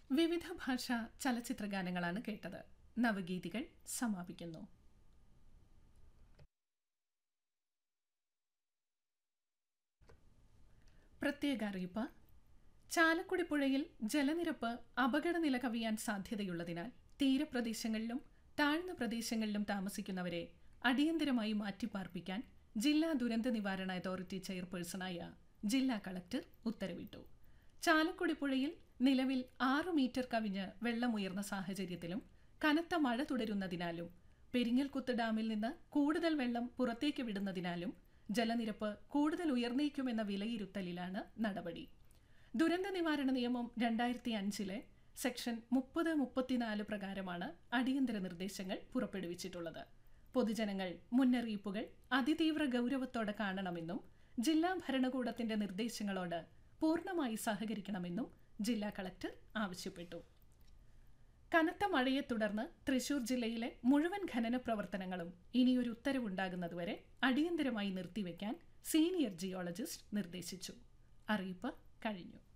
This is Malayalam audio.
വിവിധ ഭാഷാ ചലച്ചിത്ര ഗാനങ്ങളാണ് കേട്ടത് നവഗീതികൾ സമാപിക്കുന്നു പ്രത്യേക അറിയിപ്പ് ചാലക്കുടി പുഴയിൽ ജലനിരപ്പ് അപകടനില കവിയാൻ സാധ്യതയുള്ളതിനാൽ തീരപ്രദേശങ്ങളിലും താഴ്ന്ന പ്രദേശങ്ങളിലും താമസിക്കുന്നവരെ അടിയന്തരമായി മാറ്റിപ്പാർപ്പിക്കാൻ ജില്ലാ ദുരന്ത നിവാരണ അതോറിറ്റി ചെയർപേഴ്സണായ ജില്ലാ കളക്ടർ ഉത്തരവിട്ടു ചാലക്കുടി പുഴയിൽ നിലവിൽ ആറു മീറ്റർ കവിഞ്ഞ് വെള്ളമുയർന്ന സാഹചര്യത്തിലും കനത്ത മഴ തുടരുന്നതിനാലും പെരിങ്ങൽകുത്ത് ഡാമിൽ നിന്ന് കൂടുതൽ വെള്ളം പുറത്തേക്ക് വിടുന്നതിനാലും ജലനിരപ്പ് കൂടുതൽ ഉയർന്നേക്കുമെന്ന വിലയിരുത്തലിലാണ് നടപടി ദുരന്ത നിവാരണ നിയമം രണ്ടായിരത്തി അഞ്ചിലെ സെക്ഷൻ മുപ്പത് മുപ്പത്തിനാല് പ്രകാരമാണ് അടിയന്തര നിർദ്ദേശങ്ങൾ പുറപ്പെടുവിച്ചിട്ടുള്ളത് പൊതുജനങ്ങൾ മുന്നറിയിപ്പുകൾ അതിതീവ്ര ഗൗരവത്തോടെ കാണണമെന്നും ജില്ലാ ഭരണകൂടത്തിന്റെ നിർദ്ദേശങ്ങളോട് പൂർണ്ണമായി സഹകരിക്കണമെന്നും ജില്ലാ കളക്ടർ ആവശ്യപ്പെട്ടു കനത്ത മഴയെ തുടർന്ന് തൃശൂർ ജില്ലയിലെ മുഴുവൻ ഖനന പ്രവർത്തനങ്ങളും ഇനിയൊരു ഉത്തരവുണ്ടാകുന്നതുവരെ അടിയന്തരമായി നിർത്തിവെക്കാൻ സീനിയർ ജിയോളജിസ്റ്റ് നിർദ്ദേശിച്ചു അറിയിപ്പ് കഴിഞ്ഞു